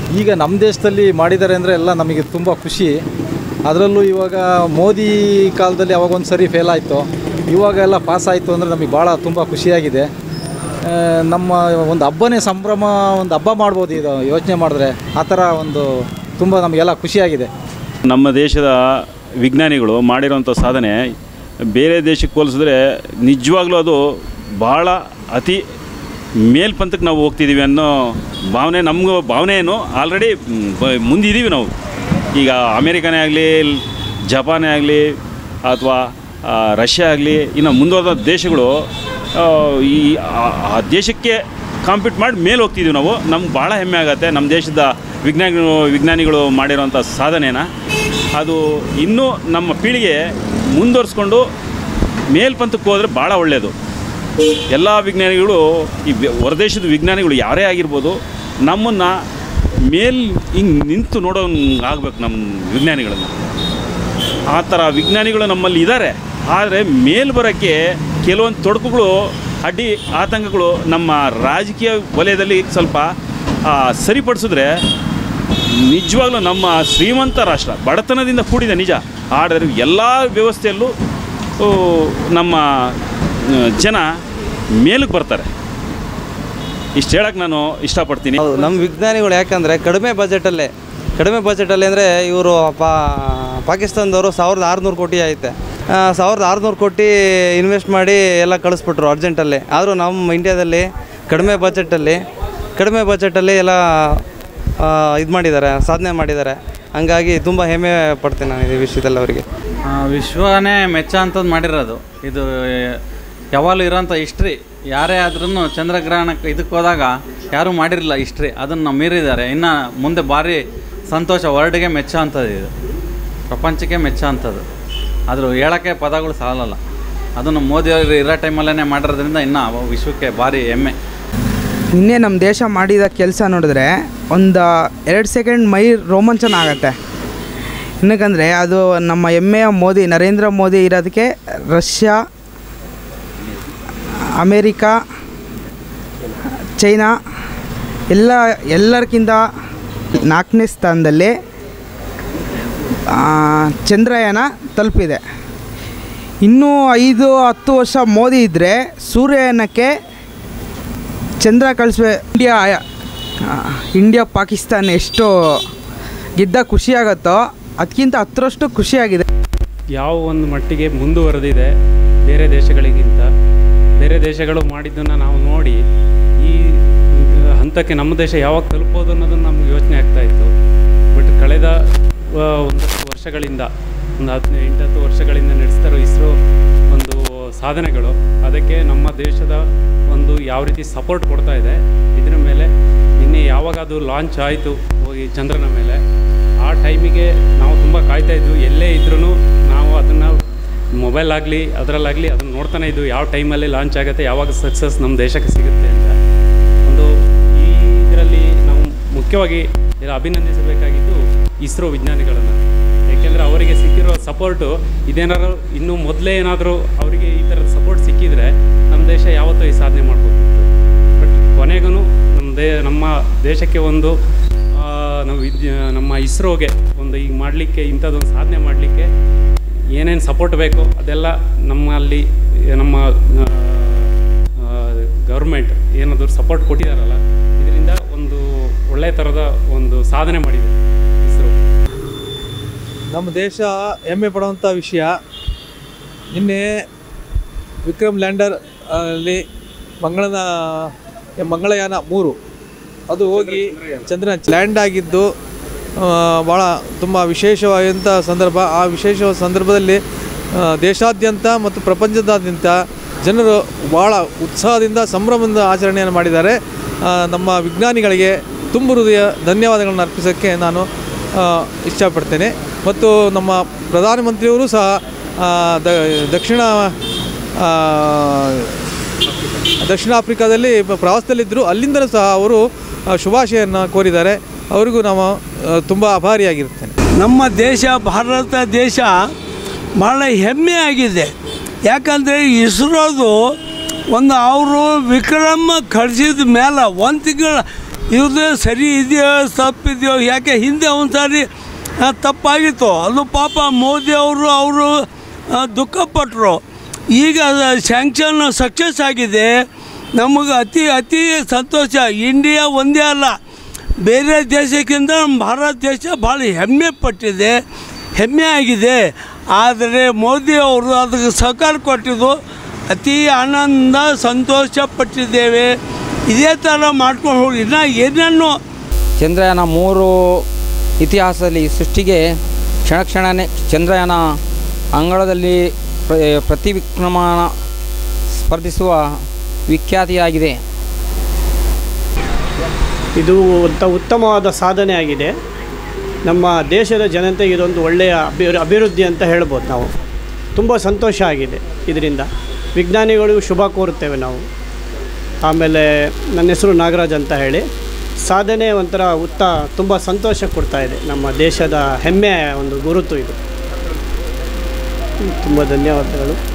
ಈಗ ನಮ್ಮ ದೇಶದಲ್ಲಿ ಮಾಡಿದ್ದಾರೆ ಅಂದರೆ ಎಲ್ಲ ನಮಗೆ ತುಂಬ ಖುಷಿ ಅದರಲ್ಲೂ ಇವಾಗ ಮೋದಿ ಕಾಲದಲ್ಲಿ ಅವಾಗ ಒಂದು ಸರಿ ಫೇಲ್ ಆಯಿತು ಇವಾಗ ಎಲ್ಲ ಪಾಸ್ ಆಯಿತು ಅಂದರೆ ನಮಗೆ ಭಾಳ ತುಂಬ ಖುಷಿಯಾಗಿದೆ ಆ, ನಮ್ಮ ಒಂದು ಹಬ್ಬನೇ ಸಂಭ್ರಮ ಒಂದು ಹಬ್ಬ ಮಾಡ್ಬೋದು ಇದು ಯೋಚನೆ ಮಾಡಿದ್ರೆ ಆ ಥರ ಒಂದು ತುಂಬ ನಮಗೆಲ್ಲ ಖುಷಿಯಾಗಿದೆ ನಮ್ಮ ದೇಶದ ವಿಜ್ಞಾನಿಗಳು ಮಾಡಿರೋಂಥ ಸಾಧನೆ ಬೇರೆ ದೇಶಕ್ಕೆ ಹೋಲಿಸಿದ್ರೆ ನಿಜವಾಗ್ಲೂ ಅದು ಭಾಳ ಅತಿ ಮೇಲ್ಪಂತಕ್ಕೆ ನಾವು ಹೋಗ್ತಿದ್ದೀವಿ ಅನ್ನೋ ಭಾವನೆ ನಮಗೂ ಭಾವನೆ ಏನು ಆಲ್ರೆಡಿ ಮುಂದಿದ್ದೀವಿ ನಾವು ಈಗ ಅಮೇರಿಕನೇ ಆಗಲಿ ಜಪಾನೇ ಆಗಲಿ ಅಥವಾ ರಷ್ಯಾ ಆಗಲಿ ಇನ್ನು ಮುಂದುವರೆದ ದೇಶಗಳು ಆ, ಈ ಆ- ಆ ದೇಶಕ್ಕೆ ಕಾಂಪೀಟ್ ಮಾಡಿ ಮೇಲೆ ಹೋಗ್ತಿದ್ದೀವಿ ನಾವು ನಮ್ಗೆ ಭಾಳ ಹೆಮ್ಮೆ ಆಗುತ್ತೆ ನಮ್ಮ ದೇಶದ ವಿಜ್ಞಾನಿಗಳು ವಿಜ್ಞಾನಿಗಳು ಮಾಡಿರೋಂಥ ಸಾಧನೆನ ಅದು ಇನ್ನೂ ನಮ್ಮ ಪೀಳಿಗೆ ಮುಂದುವರಿಸ್ಕೊಂಡು ಮೇಲ್ಪಂತಕ್ಕೆ ಹೋದರೆ ಭಾಳ ಒಳ್ಳೆಯದು ಎಲ್ಲ ವಿಜ್ಞಾನಿಗಳು ಈ ವ್ಯ- ಹೊರದೇಶದ ವಿಜ್ಞಾನಿಗಳು ಯಾರೇ ಆಗಿರ್ಬೋದು ನಮ್ಮನ್ನು ಮೇಲ್ ಹಿಂಗೆ ನಿಂತು ನೋಡೋ ಆಗ್ಬೇಕು ನಮ್ಮ ವಿಜ್ಞಾನಿಗಳನ್ನು ಆ ಥರ ವಿಜ್ಞಾನಿಗಳು ನಮ್ಮಲ್ಲಿ ಇದ್ದಾರೆ ಆದರೆ ಮೇಲ್ ಬರೋಕ್ಕೆ ಕೆಲವೊಂದು ತೊಡಕುಗಳು ಅಡ್ಡಿ ಆತಂಕಗಳು ನಮ್ಮ ರಾಜಕೀಯ ವಲಯದಲ್ಲಿ ಸ್ವಲ್ಪ ಆ, ಸರಿಪಡಿಸಿದ್ರೆ ನಿಜವಾಗ್ಲೂ ನಮ್ಮ ಶ್ರೀಮಂತ ರಾಷ್ಟ್ರ ಬಡತನದಿಂದ ಕೂಡಿದೆ ನಿಜ ಆದರೆ ಎಲ್ಲ ವ್ಯವಸ್ಥೆಯಲ್ಲೂ ಓ, ನಮ್ಮ ಆ, ಜನ ಮೇಲಕ್ಕೆ ಬರ್ತಾರೆ ಇಷ್ಟು ಹೇಳಕ್ಕೆ ನಾನು ಇಷ್ಟಪಡ್ತೀನಿ ಹೌದು ನಮ್ಮ ವಿಜ್ಞಾನಿಗಳು ಯಾಕಂದರೆ ಕಡಿಮೆ ಬಜೆಟಲ್ಲೇ ಕಡಿಮೆ ಬಜೆಟಲ್ಲಿ ಅಂದರೆ ಇವರು ಪಾ ಪಾಕಿಸ್ತಾನದವರು ಸಾವಿರದ ಆರುನೂರು ಕೋಟಿ ಐತೆ ಆ, ಸಾವಿರದ ಆರುನೂರು ಕೋಟಿ ಇನ್ವೆಸ್ಟ್ ಮಾಡಿ ಎಲ್ಲ ಕಳಿಸ್ಬಿಟ್ರು ಅರ್ಜೆಂಟಲ್ಲಿ ಆದರೂ ನಮ್ಮ ಇಂಡ್ಯಾದಲ್ಲಿ ಕಡಿಮೆ ಬಜೆಟಲ್ಲಿ ಕಡಿಮೆ ಬಜೆಟಲ್ಲಿ ಎಲ್ಲ ಇದು ಮಾಡಿದ್ದಾರೆ ಸಾಧನೆ ಮಾಡಿದ್ದಾರೆ ಹಂಗಾಗಿ ತುಂಬ ಹೆಮ್ಮೆ ಪಡ್ತೀನಿ ನಾನು ಈ ವಿಷಯದಲ್ಲಿ ಅವರಿಗೆ ಆ, ವಿಶ್ವನೇ ಮೆಚ್ಚ ಅಂಥದ್ದು ಮಾಡಿರೋದು ಇದು ಯಾವಾಗಲೂ ಇರೋಂಥ ಹಿಸ್ಟ್ರಿ ಯಾರೇ ಆದ್ರೂ ಚಂದ್ರಗ್ರಹಣಕ್ಕೆ ಇದಕ್ಕೆ ಹೋದಾಗ ಯಾರೂ ಮಾಡಿರಲಿಲ್ಲ ಹಿಸ್ಟ್ರಿ ಅದನ್ನು ಮೀರಿದ್ದಾರೆ ಇನ್ನು ಮುಂದೆ ಭಾರಿ ಸಂತೋಷ ವರ್ಲ್ಡ್ಗೆ ಮೆಚ್ಚ ಅಂಥದ್ದು ಇದು ಪ್ರಪಂಚಕ್ಕೆ ಮೆಚ್ಚ ಅಂಥದ್ದು ಆದರೂ ಹೇಳೋಕ್ಕೆ ಪದಗಳು ಸಾಲಲ್ಲ ಅದನ್ನು ಮೋದಿಯವರು ಇರೋ ಟೈಮಲ್ಲೇ ಮಾಡಿರೋದ್ರಿಂದ ಇನ್ನು ವಿಶ್ವಕ್ಕೆ ಭಾರಿ ಹೆಮ್ಮೆ ನಿನ್ನೆ ನಮ್ಮ ದೇಶ ಮಾಡಿದ ಕೆಲಸ ನೋಡಿದ್ರೆ ಒಂದು ಎರಡು ಸೆಕೆಂಡ್ ಮೈ ರೋಮಾಂಚನ ಆಗತ್ತೆ ಏನಕ್ಕಂದರೆ ಅದು ನಮ್ಮ ಹೆಮ್ಮೆಯ ಮೋದಿ ನರೇಂದ್ರ ಮೋದಿ ಇರೋದಕ್ಕೆ ರಷ್ಯಾ ಅಮೇರಿಕಾ ಚೈನಾ ಎಲ್ಲ ಎಲ್ಲರಿಗಿಂತ ನಾಲ್ಕನೇ ಸ್ಥಾನದಲ್ಲಿ ಆ, ಚಂದ್ರಯಾನ ತಲುಪಿದೆ ಇನ್ನೂ ಐದು ಹತ್ತು ವರ್ಷ ಮೋದಿ ಇದ್ದರೆ ಸೂರ್ಯಯಾನಕ್ಕೆ ಚಂದ್ರ ಕಳಿಸ್ಬೇ ಇಂಡಿಯಾ ಆ, ಇಂಡಿಯಾ ಪಾಕಿಸ್ತಾನ ಎಷ್ಟು ಗೆದ್ದ ಖುಷಿಯಾಗತ್ತೋ ಅದಕ್ಕಿಂತ ಹತ್ತರಷ್ಟು ಖುಷಿಯಾಗಿದೆ ಯಾವ ಒಂದು ಮಟ್ಟಿಗೆ ಮುಂದುವರೆದಿದೆ ಬೇರೆ ದೇಶಗಳಿಗಿಂತ ಬೇರೆ ದೇಶಗಳು ಮಾಡಿದ್ದನ್ನು ನಾವು ನೋಡಿ ಈ ಹಂತಕ್ಕೆ ನಮ್ಮ ದೇಶ ಯಾವಾಗ ತಲುಪೋದು ಅನ್ನೋದನ್ನು ನಮ್ಗೆ ಯೋಚನೆ ಆಗ್ತಾ ಇತ್ತು ಬಟ್ ಕಳೆದ ಆ, ಒಂದಷ್ಟು ವರ್ಷಗಳಿಂದ ಒಂದು ಹದಿನೈದು ಎಂಟತ್ತು ವರ್ಷಗಳಿಂದ ನಡೆಸ್ತಾರೋ ಇಸ್ರೋ ಒಂದು ಸಾಧನೆಗಳು ಅದಕ್ಕೆ ನಮ್ಮ ದೇಶದ ಒಂದು ಯಾವ ರೀತಿ ಸಪೋರ್ಟ್ ಕೊಡ್ತಾ ಇದೆ ಇದರ ಮೇಲೆ ನಿನ್ನೆ ಯಾವಾಗ ಅದು ಲಾಂಚ್ ಆಯಿತು ಹೋಗಿ ಚಂದ್ರನ ಮೇಲೆ ಆ ಟೈಮಿಗೆ ನಾವು ತುಂಬ ಕಾಯ್ತಾ ಇದ್ವು ಎಲ್ಲೇ ಇದ್ರೂ ನಾವು ಅದನ್ನು ಮೊಬೈಲ್ ಆಗಲಿ ಅದರಲ್ಲಾಗಲಿ ಅದನ್ನು ನೋಡ್ತಾನೆ ಇದ್ವು ಯಾವ ಟೈಮಲ್ಲಿ ಲಾಂಚ್ ಆಗುತ್ತೆ ಯಾವಾಗ ಸಕ್ಸಸ್ ನಮ್ಮ ದೇಶಕ್ಕೆ ಸಿಗುತ್ತೆ ಅಂತ ಒಂದು ಈ ಇದರಲ್ಲಿ ನಾವು ಮುಖ್ಯವಾಗಿ ಎಲ್ಲ ಅಭಿನಂದಿಸಬೇಕಾಗಿದ್ದು ಇಸ್ರೋ ವಿಜ್ಞಾನಿಗಳನ್ನು ಏಕೆಂದರೆ ಅವರಿಗೆ ಸಿಕ್ಕಿರೋ ಸಪೋರ್ಟು ಇದೇನಾದ್ರು ಇನ್ನೂ ಮೊದಲೇ ಏನಾದರೂ ಅವರಿಗೆ ಈ ಥರದ ಸಪೋರ್ಟ್ ಸಿಕ್ಕಿದರೆ ನಮ್ಮ ದೇಶ ಯಾವತ್ತೂ ಈ ಸಾಧನೆ ಮಾಡ್ಬೋದಿತ್ತು ಬಟ್ ಕೊನೆಗೂ ನಮ್ಮ ದೇ ನಮ್ಮ ದೇಶಕ್ಕೆ ಒಂದು ಆ, ನಾವು ವಿದ್ಯ ನಮ್ಮ ಇಸ್ರೋಗೆ ಒಂದು ಈಗ ಮಾಡಲಿಕ್ಕೆ ಇಂಥದ್ದೊಂದು ಸಾಧನೆ ಮಾಡಲಿಕ್ಕೆ ಏನೇನು ಸಪೋರ್ಟ್ ಬೇಕು ಅದೆಲ್ಲ ನಮ್ಮಲ್ಲಿ ನಮ್ಮ ಗೌರ್ಮೆಂಟ್ ಏನಾದರೂ ಸಪೋರ್ಟ್ ಕೊಟ್ಟಿದ್ದಾರಲ್ಲ ಇದರಿಂದ ಒಂದು ಒಳ್ಳೆಯ ಥರದ ಒಂದು ಸಾಧನೆ ಮಾಡಿದೆ ಇಸ್ರೋ ನಮ್ಮ ದೇಶ ಹೆಮ್ಮೆ ಪಡುವಂಥ ವಿಷಯ ನಿನ್ನೆ ವಿಕ್ರಮ್ ಲ್ಯಾಂಡರ್ ಅಲ್ಲಿ ಮಂಗಳನ ಮಂಗಳಯಾನ ಮೂರು ಅದು ಹೋಗಿ ಚಂದ್ರನ ಲ್ಯಾಂಡ್ ಆಗಿದ್ದು ಆ, ಭಾಳ ತುಂಬ ವಿಶೇಷವಾದಂಥ ಸಂದರ್ಭ ಆ ವಿಶೇಷ ಸಂದರ್ಭದಲ್ಲಿ ಆ, ದೇಶಾದ್ಯಂತ ಮತ್ತು ಪ್ರಪಂಚದಾದ್ಯಂತ ಜನರು ಭಾಳ ಉತ್ಸಾಹದಿಂದ ಸಂಭ್ರಮದಿಂದ ಆಚರಣೆಯನ್ನು ಮಾಡಿದ್ದಾರೆ ಆ, ನಮ್ಮ ವಿಜ್ಞಾನಿಗಳಿಗೆ ತುಂಬು ಹೃದಯ ಧನ್ಯವಾದಗಳನ್ನು ಅರ್ಪಿಸೋಕ್ಕೆ ನಾನು ಆ, ಇಷ್ಟಪಡ್ತೇನೆ ಮತ್ತು ನಮ್ಮ ಪ್ರಧಾನಮಂತ್ರಿಯವರು ಸಹ ಆ, ದ ದಕ್ಷಿಣ ಆ, ದಕ್ಷಿಣ ಆಫ್ರಿಕಾದಲ್ಲಿ ಪ- ಪ್ರವಾಸದಲ್ಲಿದ್ದರು ಅಲ್ಲಿಂದಲೂ ಸಹ ಅವರು ಆ, ಶುಭಾಶಯನ್ನು ಕೋರಿದ್ದಾರೆ ಅವರಿಗೂ ನಾವು ತುಂಬ ಆಭಾರಿಯಾಗಿರ್ತೇನೆ ನಮ್ಮ ದೇಶ ಭಾರತ ದೇಶ ಭಾಳ ಹೆಮ್ಮೆ ಆಗಿದೆ ಯಾಕಂದರೆ ಇಸ್ರೋದು ಒಂದು ಅವರು ವಿಕ್ರಮ ಕಳಿಸಿದ ಮೇಲೆ ಒಂದು ತಿಂಗಳ ಇವ್ರದ್ದು ಸರಿ ಇದೆಯೋ ತಪ್ಪಿದೆಯೋ ಯಾಕೆ ಹಿಂದೆ ಒಂದು ಸಾರಿ ಆ, ತಪ್ಪಾಗಿತ್ತು ಅದು ಪಾಪ ಮೋದಿ ಅವರು ಅವರು ದುಃಖಪಟ್ಟರು ಈಗ ಸ್ಯಾಂಕ್ಷನ್ ಸಕ್ಸಸ್ ಆಗಿದೆ ನಮಗೆ ಅತಿ ಅತಿ ಸಂತೋಷ ಇಂಡಿಯಾ ಒಂದೇ ಅಲ್ಲ ಬೇರೆ ದೇಶಕ್ಕಿಂತ ನಮ್ಮ ಭಾರತ ದೇಶ ಭಾಳ ಹೆಮ್ಮೆ ಪಟ್ಟಿದೆ ಹೆಮ್ಮೆ ಆಗಿದೆ ಆದರೆ ಮೋದಿ ಅವರು ಅದಕ್ಕೆ ಸಹಕಾರ ಕೊಟ್ಟಿದ್ದು ಅತಿ ಆನಂದ ಸಂತೋಷ ಪಟ್ಟಿದ್ದೇವೆ ಇದೇ ಥರ ಮಾಡ್ಕೊಂಡು ಹೋಗಿ ಇನ್ನು ಏನೇನು ಚಂದ್ರಯಾನ ಮೂರು ಇತಿಹಾಸದಲ್ಲಿ ಸೃಷ್ಟಿಗೆ ಕ್ಷಣ ಕ್ಷಣನೇ ಚಂದ್ರಯಾನ ಅಂಗಳದಲ್ಲಿ ಪ್ರ- ಪ್ರತಿವಿಕ್ರಮಣ ಸ್ಪರ್ಧಿಸುವ ವಿಖ್ಯಾತಿಯಾಗಿದೆ ಇದು ಒಂದು ಉತ್ತಮವಾದ ಸಾಧನೆ ಆಗಿದೆ ನಮ್ಮ ದೇಶದ ಜನತೆಗೆ ಇದೊಂದು ಒಳ್ಳೆಯ ಅಭಿ ಅಭಿವೃದ್ಧಿ ಅಂತ ಹೇಳ್ಬೋದು ನಾವು ತುಂಬ ಸಂತೋಷ ಆಗಿದೆ ಇದರಿಂದ ವಿಜ್ಞಾನಿಗಳಿಗೂ ಶುಭ ಕೋರುತ್ತೇವೆ ನಾವು ಆಮೇಲೆ ನನ್ನ ಹೆಸರು ನಾಗರಾಜ್ ಅಂತ ಹೇಳಿ ಸಾಧನೆ ಒಂಥರ ಉತ್ತ ತುಂಬ ಸಂತೋಷ ಕೊಡ್ತಾ ಇದೆ ನಮ್ಮ ದೇಶದ ಹೆಮ್ಮೆಯ ಒಂದು ಗುರುತು ಇದು ತುಂಬ ಧನ್ಯವಾದಗಳು